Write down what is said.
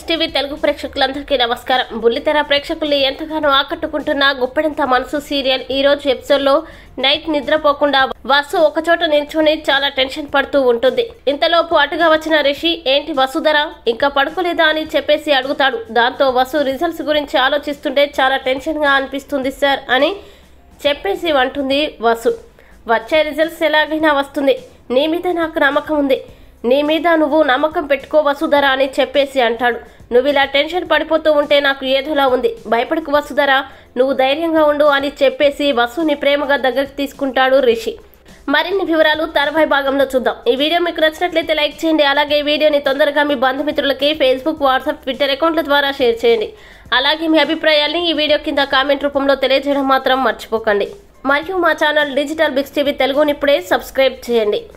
TV Telugu ప్రేక్షకులందరికీ నమస్కారం బుల్లితెర ప్రేక్షకుల్ని ఎంతగానో ఆకట్టుకుంటున్న గుప్పెడంత మనసు సీరియల్ ఈ రోజు ఎపిసోడ్ లో నైట్ నిద్రపోకుండా వసు ఒకచోట నిల్చుని చాలా టెన్షన్ పడుతూ ఉంటుంది ఇంతలోపు అటుగా వచ్చిన రిషి ఏంటి వసుధర ఇంకా పడుకోలేదా అని చెప్పేసి అడుగుతాడు దాంతో వసు రిజల్ట్స్ గురించి ఆలోచిస్తుంటే చాలా టెన్షన్ గా అనిపిస్తుంది సార్ అని చెప్పేసి అంటుంది వసు వచ్చే రిజల్ట్స్ ఎలాగైనా వస్తుంది నీ మీద నాకు నమ్మకం ఉంది నీ మీద నువ్వు నమ్మకం పెట్టుకో వసుధర అని చెప్పేసి అంటాడు నువ్వు ఇలా టెన్షన్ పడిపోతూ ఉంటే నాకు ఏదోలా ఉంది భయపడకు వసుధర నువ్వు ధైర్యంగా ఉండు అని చెప్పేసి వసుని ప్రేమగా దగ్గరికి తీసుకుంటాడు రిషి మరిన్ని వివరాలు తర్వాయి భాగంలో చూద్దాం ఈ వీడియో మీకు నచ్చినట్లయితే లైక్ చేయండి అలాగే ఈ వీడియోని తొందరగా మీ బంధుమిత్రులకి ఫేస్బుక్ వాట్సాప్ ట్విట్టర్ అకౌంట్ల ద్వారా షేర్ చేయండి అలాగే మీ అభిప్రాయాల్ని ఈ వీడియో కింద కామెంట్ రూపంలో తెలియజేయడం మాత్రం మర్చిపోకండి మరియు మా ఛానల్ డిజిటల్ బిక్స్ టీవీ తెలుగుని ఇప్పుడే సబ్స్క్రైబ్ చేయండి